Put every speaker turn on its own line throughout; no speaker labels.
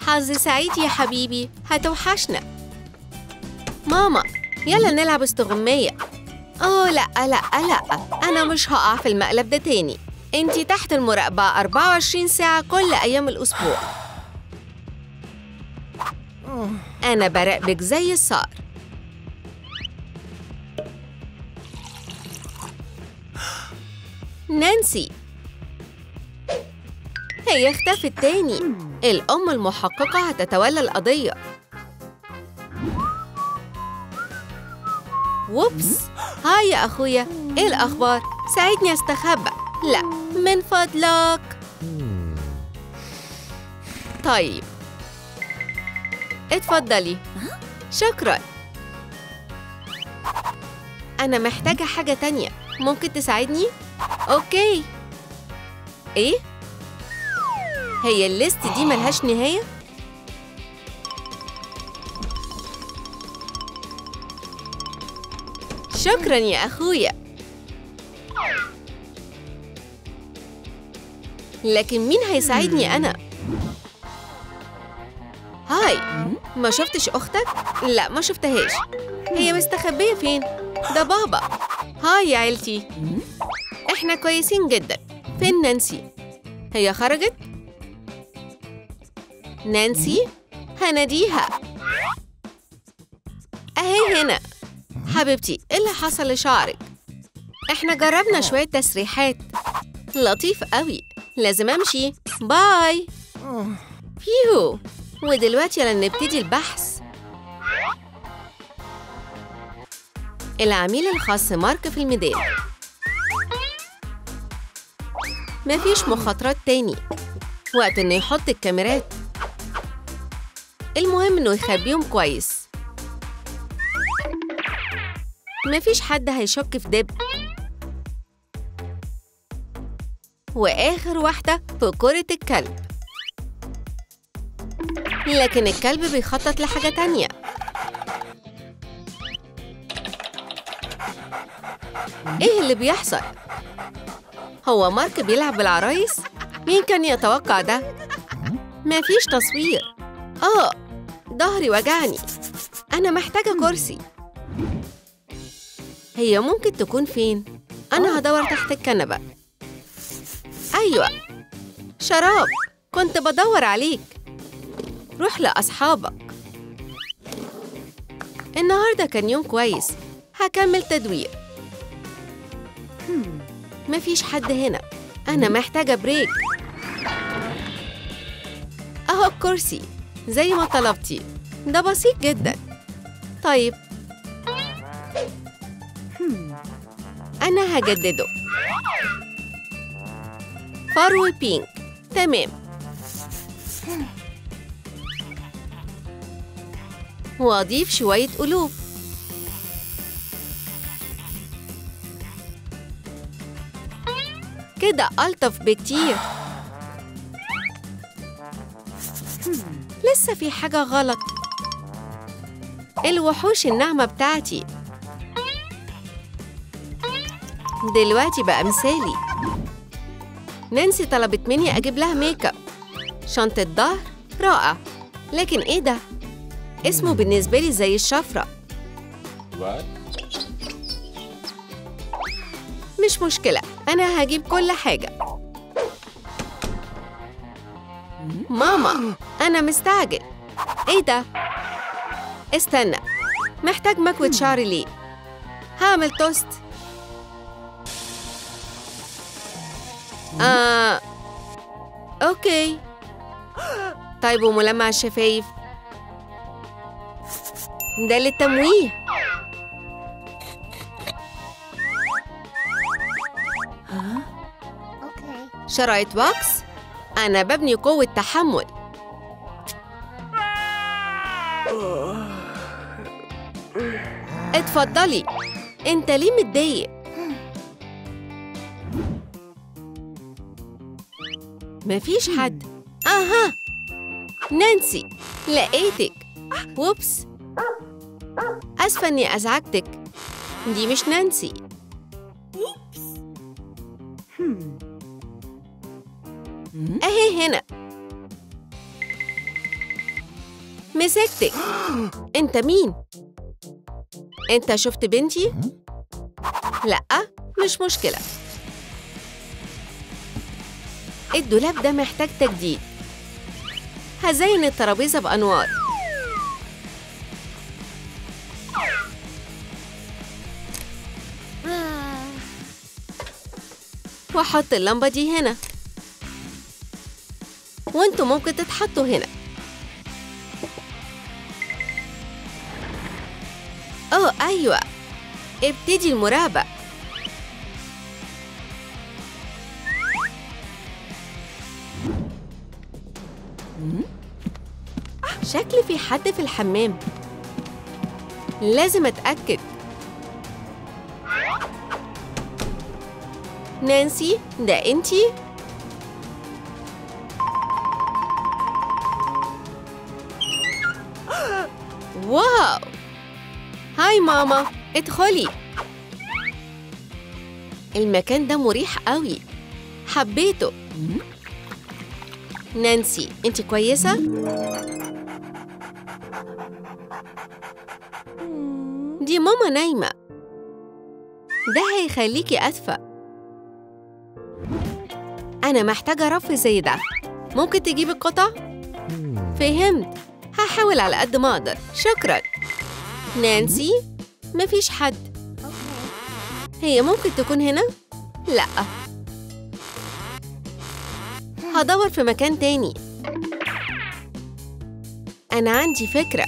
حظ سعيد يا حبيبي هتوحشنا ماما يلا نلعب استغمية أوه لأ لأ لأ أنا مش هقع في المقلب ده تاني انتي تحت المراقبة 24 ساعة كل أيام الأسبوع أنا براقبك زي الصقر نانسي هي اختفت تاني الأم المحققة هتتولى القضية ووبس هاي يا أخويا إيه الأخبار؟ ساعدني أستخبى لا من فضلك طيب اتفضلي شكرا أنا محتاجة حاجة تانية ممكن تساعدني؟ أوكي إيه؟ هي الليست دي ملهاش نهاية؟ شكرا يا أخويا لكن مين هيساعدني أنا؟ هاي ما شفتش أختك؟ لا ما شفتهاش هي مستخبية فين؟ ده بابا هاي يا عيلتي احنا كويسين جدا فين نانسي؟ هي خرجت؟ نانسي؟ هناديها أهي هنا حبيبتي إيه اللي حصل لشعرك؟ إحنا جربنا شوية تسريحات لطيف قوي لازم أمشي باي فيهو ودلوقتي يلا نبتدي البحث العميل الخاص مارك في الميدان مفيش مخاطرات تاني وقت إنه يحط الكاميرات المهم إنه يخبيهم كويس مفيش حد هيشك في دب وآخر واحدة في كرة الكلب لكن الكلب بيخطط لحاجة تانية إيه اللي بيحصل؟ هو مارك بيلعب بالعرايس؟ مين كان يتوقع ده؟ مفيش تصوير آه ظهري وجعني أنا محتاجة كرسي هي ممكن تكون فين؟ أنا هدور تحت الكنبة أيوة شراب كنت بدور عليك روح لأصحابك النهاردة كان يوم كويس هكمل تدوير مفيش حد هنا أنا محتاجة بريك أهو الكرسي زي ما طلبتي ده بسيط جدا طيب أنا هجدده فرو بينك تمام وأضيف شوية قلوب كده ألطف بكتير لسه في حاجة غلط الوحوش الناعمة بتاعتي دلوقتي بقى مثالي نانسي طلبت مني أجيب لها ميك اب شنطة ظهر رائع لكن إيه ده؟ اسمه بالنسبة لي زي الشفرة
What?
مش مشكلة أنا هجيب كل حاجة ماما أنا مستعجل إيه ده؟ استنى محتاج مكوة شعري ليه؟ هعمل توست آه أوكي طيب وملمع الشفايف ده للتمويه
Okay.
شرايط واكس أنا ببني قوة تحمل اتفضلي انت ليه متضايق مفيش حد اها نانسي لقيتك ووبس اسفه اني ازعجتك دي مش نانسي اهي هنا مسكتك انت مين انت شفت بنتي لا مش مشكله الدولاب ده محتاج تجديد هزين الترابيزه بانوار واحط اللمبه دي هنا وانتوا ممكن تتحطوا هنا اوه ايوه ابتدي المراقبة شكل في حد في الحمام لازم اتأكد نانسي ده انتي؟ واو هاي ماما ادخلي المكان ده مريح قوي حبيته نانسي انت كويسة؟ دي ماما نايمة ده هيخليكي أدفى أنا محتاجة رف زي ده ممكن تجيب القطع؟ فهمت هحاول على قد ما أقدر شكراً نانسي مفيش حد هي ممكن تكون هنا؟ لأ هدور في مكان تاني أنا عندي فكرة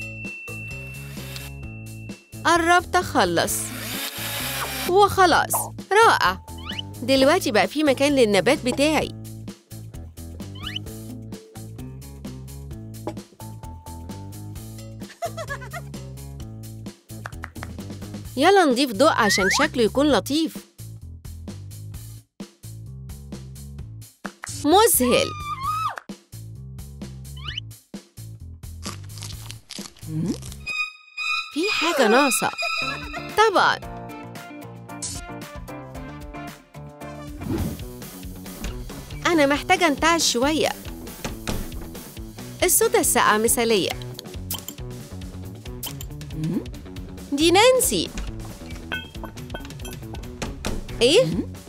قربت أخلص وخلاص رائع دلوقتي بقى في مكان للنبات بتاعي يلا نضيف ضوء عشان شكله يكون لطيف مذهل في حاجة ناقصة طبعا أنا محتاجة أنتعش شوية الصودا الساقعة مثالية دي نانسي ايه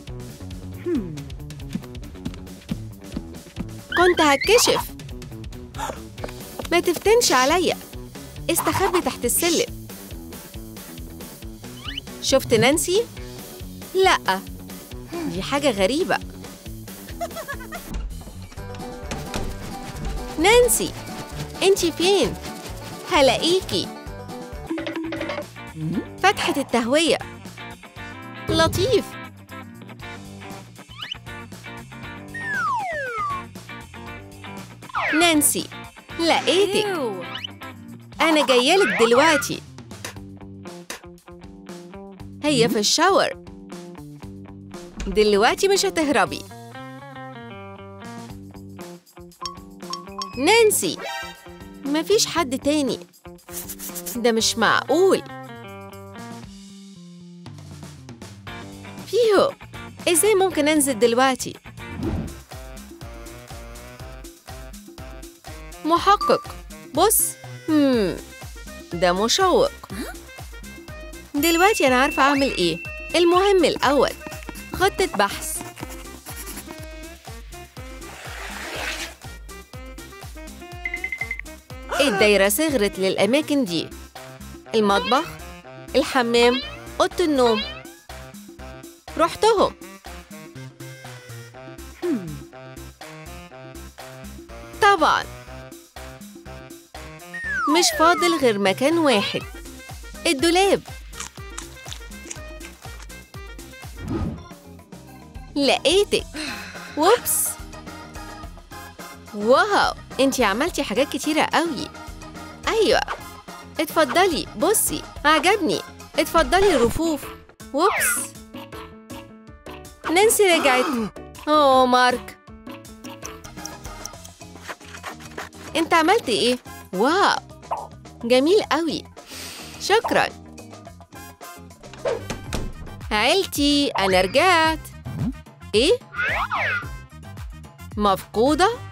كنت هتكشف ما تفتنش عليا استخبي تحت السلم شفت نانسي لا دي حاجه غريبه نانسي انتي فين هلاقيكي فتحة التهوية لطيف نانسي لقيتك أنا جايلك دلوقتي هي في الشاور دلوقتي مش هتهربي نانسي مفيش حد تاني ده مش معقول فيهو ازاي ممكن انزل دلوقتي محقق بص هم ده مشوق دلوقتي انا عارفه اعمل ايه المهم الاول خطه بحث الدايرة صغرت للأماكن دي المطبخ الحمام أوضة النوم رحتهم طبعا مش فاضل غير مكان واحد الدولاب لقيتك ووبس واو انتي عملتي حاجات كتيرة قوي ايوه اتفضلي بصي عجبني اتفضلي الرفوف ووبس نانسي رجعت اوه مارك انت عملت ايه واو جميل قوي شكرا عيلتي انا رجعت ايه مفقوده